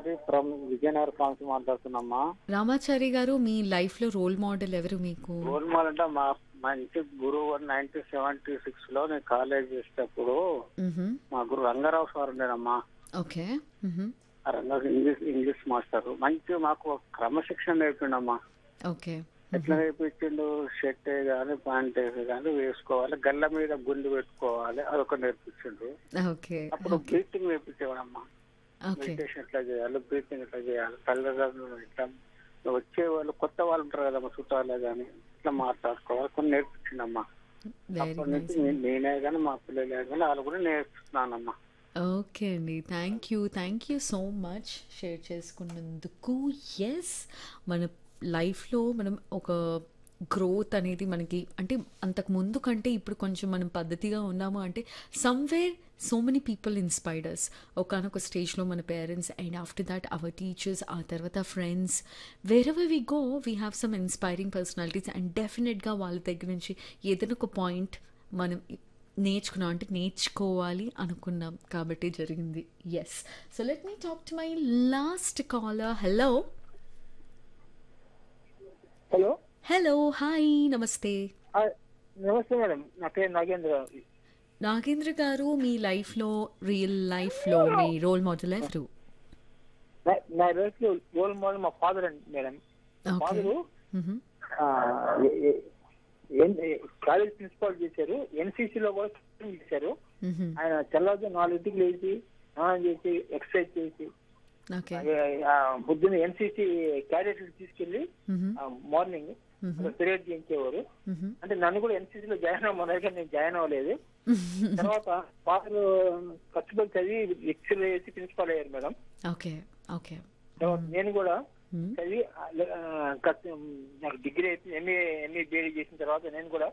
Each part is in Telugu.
రామాచారి ఫ్రమ్ విజయనగర్ కాన్సి మాట్లాడుతున్నామ్మా రామాచారి గారు మీ లైఫ్లో రోల్ మోడల్ ఎవరు మీకు రోల్ మోడల్ అంటే మా మా ఇంటి గురువు నైన్టీన్ సెవెంటీ సిక్స్ లో నేను కాలేజ్ చేసేటప్పుడు మ్హూ. మా గురువు రంగారావు సార్ ఉండేనమ్మా ఓకే మ్హూ. ఆ రంగారావు ఇంగ్లీష్ ఇంగ్లీష్ మాస్టర్ మంచి మాకు ఒక క్రమశిక్షణ నేర్పిండమ్మా ఓకే ఎట్లా నేర్పించిండు షర్ట్ కానీ ప్యాంట్ కానీ వేసుకోవాలి గల్ల మీద గుండు పెట్టుకోవాలి అదొక నేర్పించిండు ఓకే అప్పుడు బ్రీతింగ్ నేర్పించేవాడమ్మా ఓకే మెడిటేషన్ ఎట్లా చేయాలి బ్రీతింగ్ ఎట్లా చేయాలి తల్లిదండ్రులు ఎట్లా వచ్చే వాళ్ళు కొత్త వాళ్ళు ఉంటారు కదమ్మా చుట్టాలే కానీ ఇట్లా మాట్లాడుకోవాలి కొన్ని నేర్పించిండమ్మా వెరీ అప్పటి నుంచి నైస్ నే- నేనే కానీ మా పిల్లలే కానీ వాళ్ళు కూడా నేర్పిస్తున్నానమ్మా ఓకే అండి thank you thank you so much share చేసుకున్నందుకు ఎస్ మన లైఫ్లో మనం ఒక గ్రోత్ అనేది మనకి అంటే అంతకు ముందు కంటే ఇప్పుడు కొంచెం మనం పద్ధతిగా ఉన్నాము అంటే సమ్వేర్ సో మెనీ పీపుల్ ఇన్స్పైర్డర్స్ ఒకనొక స్టేజ్లో మన parents and after that our teachers ఆ తర్వాత friends wherever we go we have some inspiring personalities and డెఫినెట్గా వాళ్ళ దగ్గర నుంచి ఏదైనా ఒక పాయింట్ మనం నేర్చుకున్నాం అంటే నేర్చుకోవాలి అనుకున్నాం కాబట్టి జరిగింది yes so let me talk to my last caller hello hello hello hi నమస్తే హాయ్. నమస్తే మేడం నా పేరు నాగేంద్ర నాగేంద్ర గారు మీ లైఫ్లో రియల్ లైఫ్లో మీ రోల్ మోడల్ ఎవరు నా- నా లైఫ్ లో రోల్ మోడల్ మా ఫాదర్ అండి madam okay father college principal చేశారు NCC లో కూడా training చేశారు ఆయన తెల్లవారు నాలుగింటికి లేచి స్నానం చేసి ఎక్సర్సైజ్ చేసి ఓకే ఆ, పొద్దున్న ఎన్సీసీ క్యాడెట్ తీసుకెళ్లి మార్నింగ్ పీరియడ్ చేయించేవారు అంటే నన్ను కూడా ఎన్సీసీ లో జాయిన్ అవ్వమన్నారు కానీ నేను జాయిన్ అవ్వలేదు తర్వాత ఫాదర్ కష్టపడి చదివి లెక్చర్ చేసి ప్రిన్సిపాల్ అయ్యారు మేడం ఓకే ఓకే తర్వాత నేను కూడా చదివి ఆ, కష్ట- నాకు డిగ్రీ అయిపోయింది ఎంఏ ఎంఏ బీఏడీ చేసిన తర్వాత నేను కూడా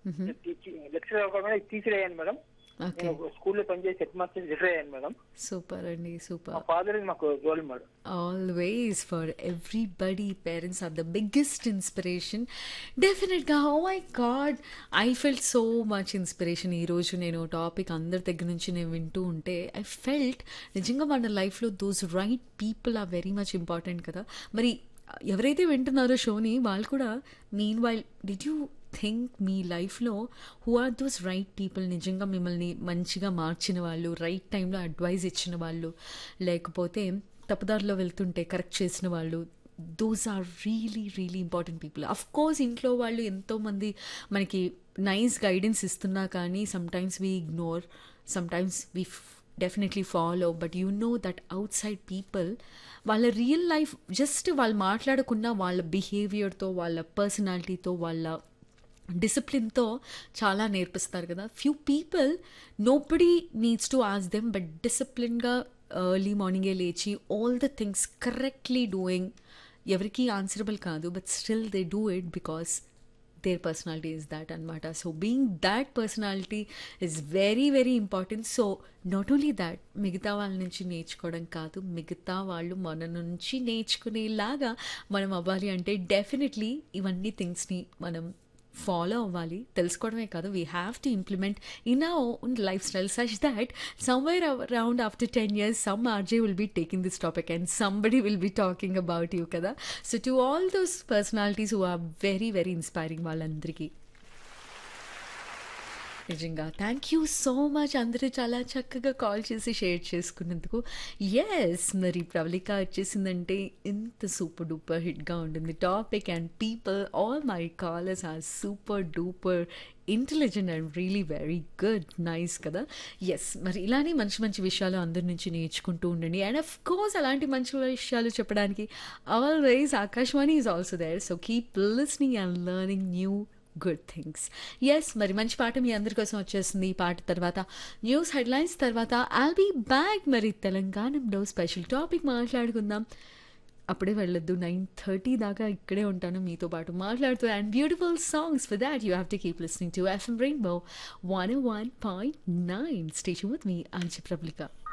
లెక్చర్ అవ్వకుండా టీచర్ అయ్యాను మేడం ఓకే నేను స్కూల్లో పనిచేసి హెడ్ మాస్టర్ రిటైర్ అయ్యాను మేడం సూపర్ అండి మా సూపర్ ఫాదర్ మాకు role model always for everybody parents are the biggest inspiration డెఫినెట్గా oh my God I felt so much inspiration ఈరోజు నేను టాపిక్ అందరి దగ్గర నుంచి నేను వింటూ ఉంటే ఐ ఫెల్ట్ నిజంగా మన లైఫ్లో those right people are very much important కదా మరి ఎవరైతే వింటున్నారో షోని వాళ్ళు కూడా meanwhile did you think మీ లైఫ్లో who are those right people నిజంగా మిమ్మల్ని మంచిగా మార్చిన వాళ్ళు రైట్ టైంలో అడ్వైజ్ ఇచ్చిన వాళ్ళు లేకపోతే తప్పుదారిలో వెళ్తుంటే కరెక్ట్ చేసిన వాళ్ళు those are really really important people of course ఇంట్లో వాళ్ళు ఎంతోమంది మనకి నైస్ గైడెన్స్ ఇస్తున్నా కానీ sometimes we ignore sometimes we definitely follow but you know that outside people వాళ్ళ రియల్ లైఫ్ జస్ట్ వాళ్ళు మాట్లాడకున్న వాళ్ళ బిహేవియర్తో వాళ్ళ పర్సనాలిటీతో వాళ్ళ డిసిప్లిన్తో చాలా నేర్పిస్తారు కదా few people nobody needs to ask them but డిసిప్లిన్గా ఎర్లీ మార్నింగే లేచి all the things correctly doing ఎవరికి ఆన్సరబుల్ కాదు but still they do it because their personality is that అనమాట so being that personality is very very important so not only that మిగతా వాళ్ళ నుంచి నేర్చుకోవడం కాదు మిగతా వాళ్ళు మన నుంచి నేర్చుకునేలాగా మనం అవ్వాలి అంటే డెఫినెట్లీ ఇవన్నీ థింగ్స్ని మనం ఫాలో అవ్వాలి తెలుసుకోవడమే కాదు we have to implement in our own lifestyle such that somewhere around after ten years some RJ will be taking this topic and somebody will be talking about you కదా so to all those personalities who are very very inspiring వాళ్ళందరికీ నిజంగా థ్యాంక్ యూ సో మచ్ అందరూ చాలా చక్కగా కాల్ చేసి షేర్ చేసుకున్నందుకు ఎస్ మరి ప్రవళిక వచ్చేసిందంటే ఇంత సూపర్ డూపర్ హిట్గా ఉంటుంది topic and people all my callers are super duper intelligent and really very good nice కదా ఎస్ మరి ఇలానే మంచి మంచి విషయాలు అందరి నుంచి నేర్చుకుంటూ ఉండండి అండ్ అఫ్ కోర్స్ అలాంటి మంచి విషయాలు చెప్పడానికి always Akashvani is also there so keep listening and learning new good things yes మరి మంచి పాట మీ అందరి కోసం వచ్చేస్తుంది ఈ పాట తర్వాత న్యూస్ హెడ్లైన్స్ తర్వాత ఆల్ బీ బ్యాక్ మరి తెలంగాణలో స్పెషల్ టాపిక్ మాట్లాడుకుందాం అప్పుడే వెళ్ళొద్దు నైన్ థర్టీ దాకా ఇక్కడే ఉంటాను మీతో పాటు మాట్లాడుతూ and beautiful songs for that you have to keep listening to FM Rainbow one one point nine station with మీ ఆంచి ప్రబలిక